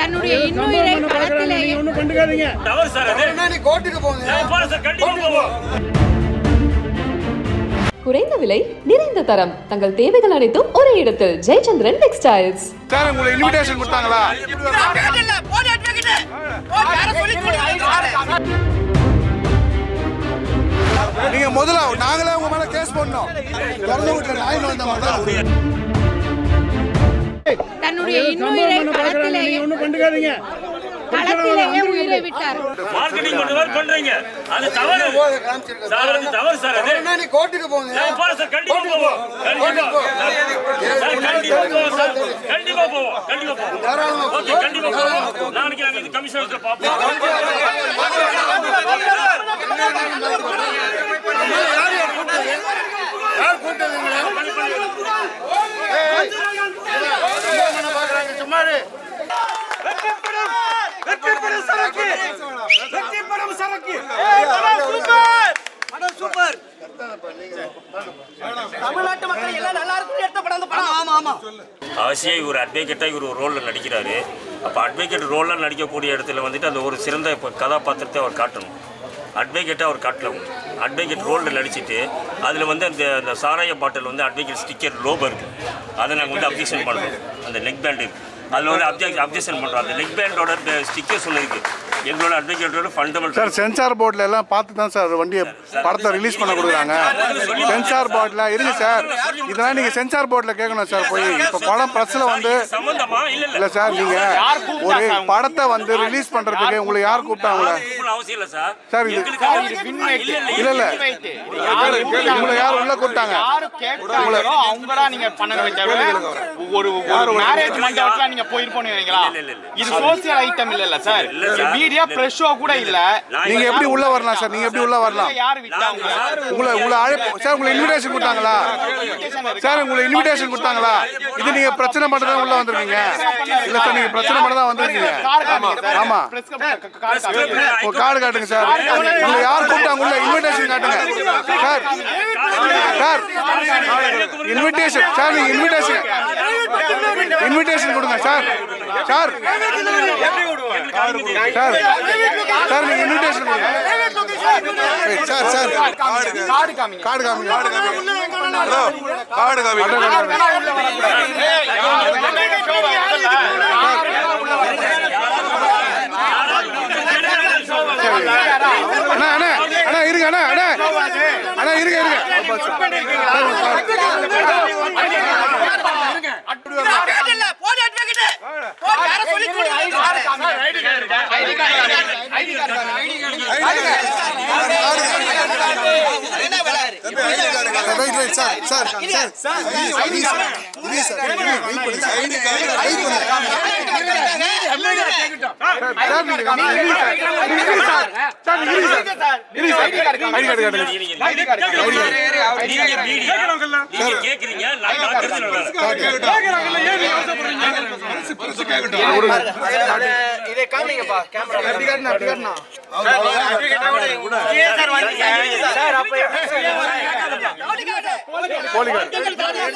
தன்னுடைய இன்னுயிரை களத்திலேயே ஒன்றும் கண்டுக்காதீங்க தவறு சார் அது நீ கோர்ட்டுக்கு போங்க நான் போறேன் சார் கண்டிப்பா போவோம் குறைந்த விலை நிறைந்த தரம் தங்கள் தேவைகள் அனைத்தும் ஒரே இடத்தில் ஜெயச்சந்திரன் டெக்ஸ்டைல்ஸ் சார் உங்களுக்கு இன்விடேஷன் கொடுத்தாங்களா நீங்க முதல்ல நாங்களே உங்க மேல கேஸ் பண்ணோம் திறந்து வீட்டுல நாய் வந்த மாதிரி தான் தன்னுடைய இன்னுயிரை பண்ண பாக்குறாங்க களத்திலேயே நீங்க ஒன்றும் கண்டுக்காதீங்க களத்திலேயே உயிரை விட்டார் மார்க்கெட்டிங் கொண்டு வர பண்றீங்க அது தவறு சார் அது தவறு சார் அது நீ கோர்ட்டுக்கு போங்க நான் போறேன் சார் கண்டிப்பா போவோம் கண்டிப்பா சார் கண்டிப்பா போவோம் சார் கண்டிப்பா போவோம் கண்டிப்பா போவோம் ஓகே கண்டிப்பா போவோம் நாளைக்கு நாங்க இது கமிஷனர்ல பாப்போம் யார் கூட்டது சும்மாரு அவசியம் இவர் அட்வொகேட்டாக இவர் ஒரு ரோலில் நடிக்கிறாரு அப்போ அட்வொகேட் ரோலில் நடிக்கக்கூடிய இடத்துல வந்துட்டு அந்த ஒரு சிறந்த இப்போ கதாபாத்திரத்தை அவர் காட்டணும் அட்வொகேட்டாக அவர் காட்டலாம் அட்வொகேட் ரோலில் நடிச்சிட்டு அதில் வந்து அந்த அந்த சாராய பாட்டில் வந்து அட்வொகேட் ஸ்டிக்கர் லோபோ இருக்குது அதை நாங்கள் வந்து அப்ஜெக்ஷன் பண்ணுறோம் அந்த நெக் பேண்ட் இருக்குது அதில் வந்து அப்ஜெக்ட் அப்ஜெக்ஷன் பண்ணுறோம் அந்த நெக் பேண்டோட ஸ்டிக்கர்ஸ் ஒன்று இருக்குது எங்களோட அட்வொகேட்டோட ஃபண்டமெண்டல் சார் சென்சார் போர்டில் எல்லாம் பார்த்து தான் சார் வண்டியை படத்தை ரிலீஸ் பண்ண கொடுக்குறாங்க சென்சார் போர்டில் இருங்க சார் இதெல்லாம் நீங்கள் சென்சார் போர்டில் கேட்கணும் சார் போய் இப்போ படம் ப்ரெஸ்ஸில் வந்து சம்பந்தமா இல்ல இல்ல இல்லை சார் நீங்கள் ஒரு படத்தை வந்து ரிலீஸ் பண்ணுறதுக்கு உங்களை யார் கூப்பிட்டாங்களே கூப்பிட அவசியம் இல்ல சார் சார், இது- எங்களுக்கு இல்ல இல்ல இல்ல உங்களை யார் உள்ள கூப்பிட்டாங்க யாரு கேட்டாங்களோ அவங்களா நீங்க பண்ண தவிர ஒரு ஒரு மேரேஜ் மண்டபத்துல நீங்க போயிருப்போம்னு நினைக்கிறீங்களா இல்ல, இல்ல, இல்ல. இது சோசியல் ஐட்டம் இல்ல இல்ல சார் இல்ல, சார். மீடியா பிரஸ் ஷோ கூட இல்ல நான் நீங்க எப்படி உள்ள வரலாம் சார் நீங்க எப்படி உள்ள வரலாம் யாரு விட்டாங்க உங்களை உங்களை அழைப்பு சார் உங்களை இன்விடேஷன் கொடுத்தாங்களா சார் உங்களை இன்விடேஷன் கொடுத்தாங்களா இது நீங்க பிரச்சனை மட்டும் தான் உள்ள வந்திருக்கீங்க இல்ல சார் நீங்க பிரச்சனை மட்டும் தான் வந்திருக்கீங்க கார் காமிங்க சார் ஆமா. பிரஸ் கார் காமிங்க உங்க கார்டு காட்டுங்க சார் உங்களை யார் கூப்பிட்டாங்க உள்ள இன்விடேஷன் காட்டுங்க சார் சார் இன்விடேஷன் சார் நீங்க இன்விடேஷன் இன்விடேஷன் கொடுங்க சார் சார் சார் சார் நீங்க இன்விடேஷன் கொடுங்க ஏய், சார் சார் கார்டு காமிங்க கார்டு காமிங்க ஹலோ கார்டு காமிங்க அண்ணா அண்ணா அண்ணா இருங்க அண்ணா அண்ணா அண்ணா இருங்க இருங்க right right sir sir sir sir இது சார் இது சார் வெயிட் பண்ணுங்க சார் வெயிட் பண்ணுங்க சார் நீங்க காமிங்க இருங்க சார் இருங்க சார் சார் நீங்க இருங்க சார் இருங்க சார் ஐடி கார்டு காட்டுங்க நீங்க மீடியா நீங்க கேக்குறீங்க நான் நான் திருச்சி வரேன் போலி கார்டு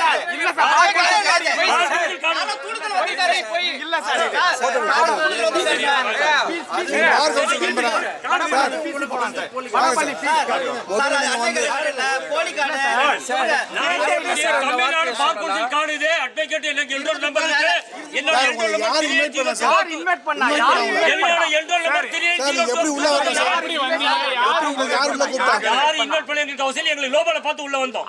பார் கவுன்சில் மெம்பரா சார் முதல்ல நீங்க வந்து தமிழ்நாடு பார் கவுன்சில் கார்டு இது அட்வொகேட் எனக்கு என்ரோல் நம்பர் இருக்கு என்னோட சார் என்ரோல் உங்களை யார் நம்பர் இன்வைட் பண்ண தெரியும் சார் இன்வைட் பண்ணா என்னோட என்ரோல் நம்பர் தெரியும் சார் நீங்க எப்படி உள்ள வரலாம் சார் எப்படி உங்களுக்கு யார் உள்ள கூப்பிட்டாங்க யார் இன்வைட் பண்ணி எங்களுக்கு அவசியம் இல்லை. எங்களுக்கு லோபல பார்த்து உள்ள வந்தோம்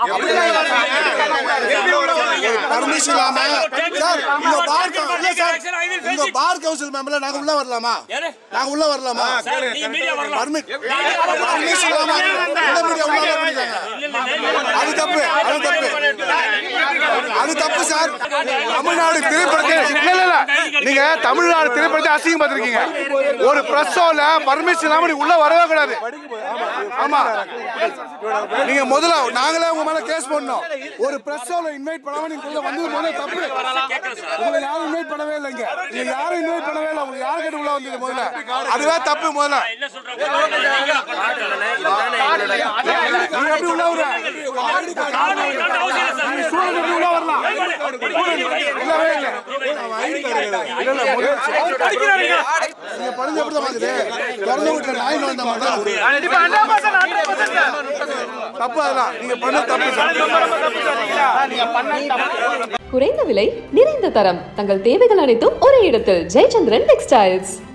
பர்மிஷன் இல்லாம சார் உங்க பார் கவு- இல்ல சார் உங்க பார் கவுன்சில் மெம்பர்ல நாங்க உள்ள வரலாமா யாரு? நாங்க உள்ள வரலாமா சார் நீங்க மீடியா வரலாம் பர்மிட் பர்மிஷன் இல்லாம உள்ள மீடியா உள்ள வர முடியாங்க இல்ல, இல்ல, இல்ல. அது தப்பு அது தப்பு அது தப்பு சார் தமிழ்நாடு திரைப்படத்தை இல்ல இல்ல இல்ல நீங்க தமிழ்நாடு திரைப்படத்தை அசிங்கம் பார்த்திருக்கீங்க ஒரு பிரஸ்ஸோல பர்மிஷன் இல்லாம நீங்க உள்ள வரவே கூடாது ஆமா நீங்க முதல்ல நாங்களே உங்க மேல கேஸ் பண்ணோம் ஒரு பிரஸ்ஸோல இன்வைட் பண்ணாம நீங்க உள்ள வந்தது முதல்ல தப்பு உங்களை யாரும் இன்வைட் பண்ணவே இல்லைங்க நீங்க யாரும் இன்வைட் பண்ணவே இல்லை உங்களுக்கு யாரு கேட்டு உள்ள வந்தது முதல்ல அதுவே தப்பு முதல்ல என்ன சொல்றாங்க நீங்க எப்படி உள்ள வர ஸ்டூடெண்ட் எப்படி உள்ள வரலாம் இல்லவே இல்ல இல்ல இல்ல முதல்ல நீங்க படிஞ்ச எப்படி தான் பாக்குது பிறந்த வீட்டுல நாய் வந்த மாதிரி தான் இருக்கு. தப்பு அதெல்லாம் நீங்க பண்ண தப்பு சார் நீங்க பண்ண தப்பு குறைந்த விலை நிறைந்த தரம் தங்கள் தேவைகள் அனைத்தும் ஒரே இடத்தில் ஜெயச்சந்திரன் டெக்ஸ்டைல்ஸ்